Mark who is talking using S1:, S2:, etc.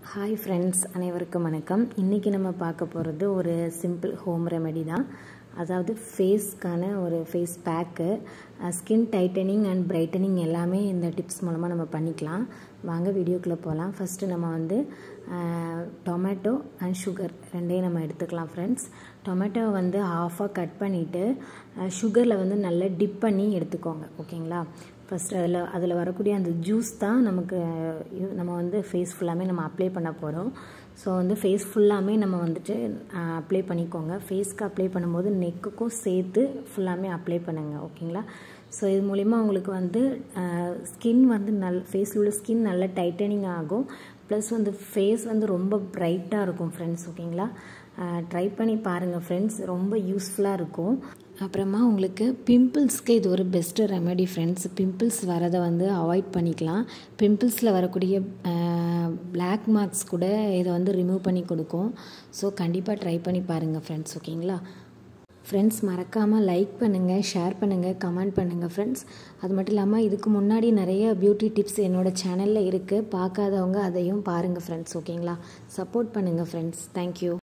S1: hi friends அனைவருக்கும் வணக்கம் இன்றைக்கி நம்ம பார்க்க போகிறது ஒரு சிம்பிள் ஹோம் ரெமெடி தான் அதாவது ஃபேஸ்க்கான ஒரு face pack skin tightening and brightening எல்லாமே இந்த டிப்ஸ் மூலமாக நம்ம பண்ணிக்கலாம் வாங்க வீடியோக்குள்ளே போகலாம் ஃபஸ்ட்டு நம்ம வந்து டொமேட்டோ அண்ட் சுகர் ரெண்டையும் நம்ம எடுத்துக்கலாம் ஃப்ரெண்ட்ஸ் டொமேட்டோவை வந்து ஆஃபாக கட் பண்ணிவிட்டு சுகரில் வந்து நல்லா டிப் பண்ணி எடுத்துக்கோங்க ஓகேங்களா ஃபஸ்ட்டு அதில் அதில் வரக்கூடிய அந்த ஜூஸ் தான் நமக்கு நம்ம வந்து ஃபேஸ் ஃபுல்லாமே நம்ம அப்ளை பண்ண போகிறோம் ஸோ வந்து ஃபேஸ் ஃபுல்லாமே நம்ம வந்துட்டு அப்ளை பண்ணிக்கோங்க ஃபேஸ்க்கு அப்ளை பண்ணும்போது நெக்குக்கும் சேர்த்து ஃபுல்லாமே அப்ளை பண்ணுங்கள் ஓகேங்களா ஸோ இது மூலிமா உங்களுக்கு வந்து ஸ்கின் வந்து நல் ஃபேஸில் உள்ள ஸ்கின் நல்லா டைட்டனிங் ஆகும் ப்ளஸ் வந்து ஃபேஸ் வந்து ரொம்ப ப்ரைட்டாக இருக்கும் ஃப்ரெண்ட்ஸ் ஓகேங்களா ட்ரை பண்ணி பாருங்கள் ஃப்ரெண்ட்ஸ் ரொம்ப யூஸ்ஃபுல்லாக இருக்கும் அப்புறமா உங்களுக்கு பிம்பிள்ஸ்க்கு இது ஒரு பெஸ்ட்டு ரெமெடி ஃப்ரெண்ட்ஸ் பிம்பிள்ஸ் வரதை வந்து அவாய்ட் பண்ணிக்கலாம் பிம்பிள்ஸில் வரக்கூடிய பிளாக் மார்க்ஸ் கூட இதை வந்து ரிமூவ் பண்ணி கொடுக்கும் ஸோ கண்டிப்பாக ட்ரை பண்ணி பாருங்கள் ஃப்ரெண்ட்ஸ் ஓகேங்களா ஃப்ரெண்ட்ஸ் மறக்காமல் லைக் பண்ணுங்கள் ஷேர் பண்ணுங்கள் கமெண்ட் பண்ணுங்கள் ஃப்ரெண்ட்ஸ் அது மட்டும் இல்லாமல் இதுக்கு முன்னாடி நிறைய பியூட்டி டிப்ஸ் என்னோடய சேனலில் இருக்குது பார்க்காதவங்க அதையும் பாருங்கள் ஃப்ரெண்ட்ஸ் ஓகேங்களா சப்போர்ட் பண்ணுங்கள் ஃப்ரெண்ட்ஸ் தேங்க்யூ